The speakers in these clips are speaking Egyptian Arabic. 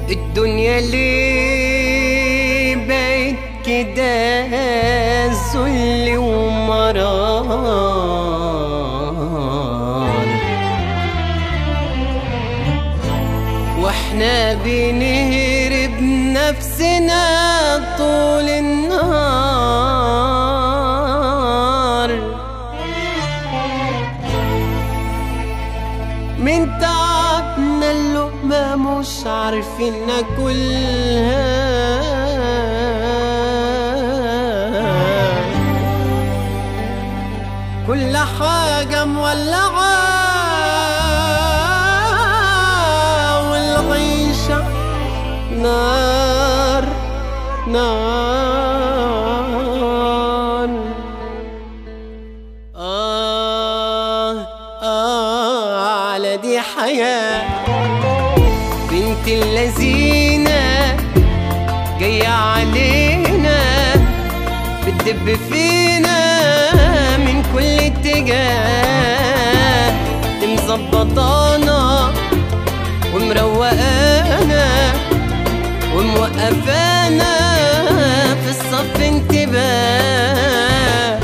الدنيا ليه بقت كده ذل ومرار واحنا بنهرب نفسنا طول النهار من تعبنا اللقمة مش عارفين ناكلها كل حاجة مولعة والعيشة نار نار آه آه على دي حياة بنت اللذينة جاية علينا بتدب فينا من كل اتجاه دي مظبطانا ومروقانا وموقفانا في الصف انتباه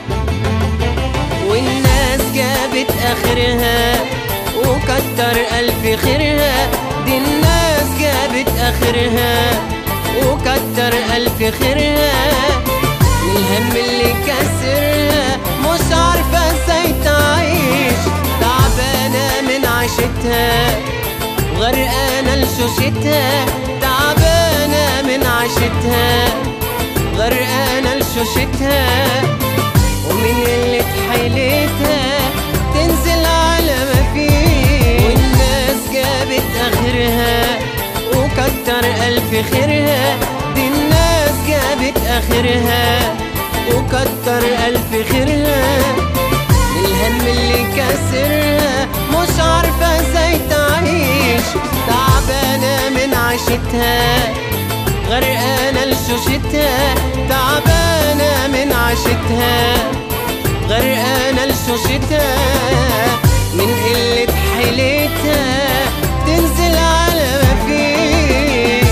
والناس جابت اخرها وكتر الف خيرها دي الناس جابت اخرها وكتر الف خيرها من الهم اللي كسرها مش عارفه ازاي تعيش تعبانه من عيشتها وغرقانه لشوشتها تعبانه من عيشتها غرقانه لشوشتها ومن قلة حيلتها تنزل على ما فيه والناس جابت اخرها وكتر الف خيرها دي الناس جابت اخرها وكتر الف خيرها من الهم اللي كسرها مش عارفه ازاي تعيش تعبانه من عيشتها غرقانة لشوشتها تعبانة من عيشتها غرقانة لشوشتها من قلة حيلتها تنزل على ما فيه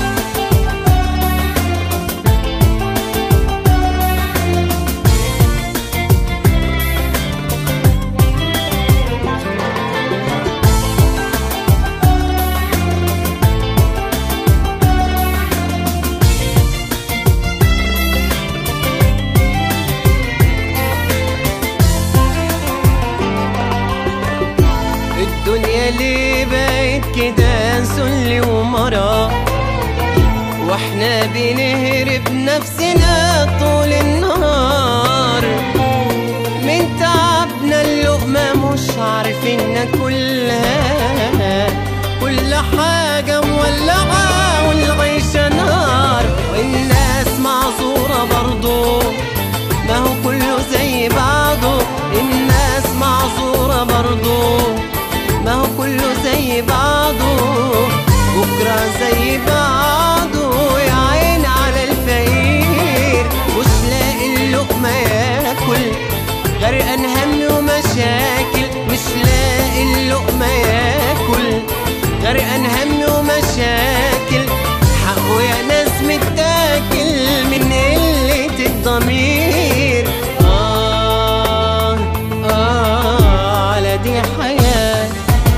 الدنيا ليه بقت كده ذل ومرار واحنا بنهرب نفسنا طول النهار من تعبنا اللقمة مش عارفين ناكلها كل حاجة مولعة والعيشة نار والناس معذورة برضو ما هو كله زي بعضه الناس معذورة برضو ما هو كله زي بعضه بكرة زي بعضه يا عين على الفقير مش لاقي اللقمة ياكل غرقان هم ومشاكل مش لاقي اللقمة ياكل غرقان هم ومشاكل حقه يا ناس متاكل من قلة الضمير آه آه على دي حياة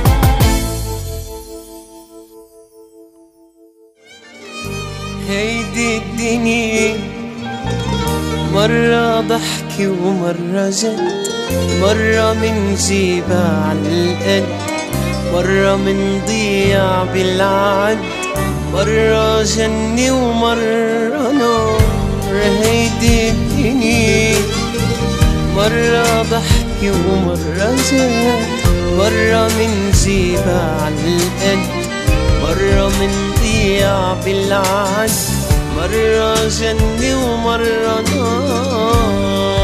هيدي الدنيا مرة ضحك ومرة جد مرة من جيبة عالقد مرة من ضيع بالعد مرة جنة ومرة نار هيدي الدنيا مرة ضحك ومرة جد مرة من جيبة عالقد مرة من ضيع بالعد مرة جنة ومرة نار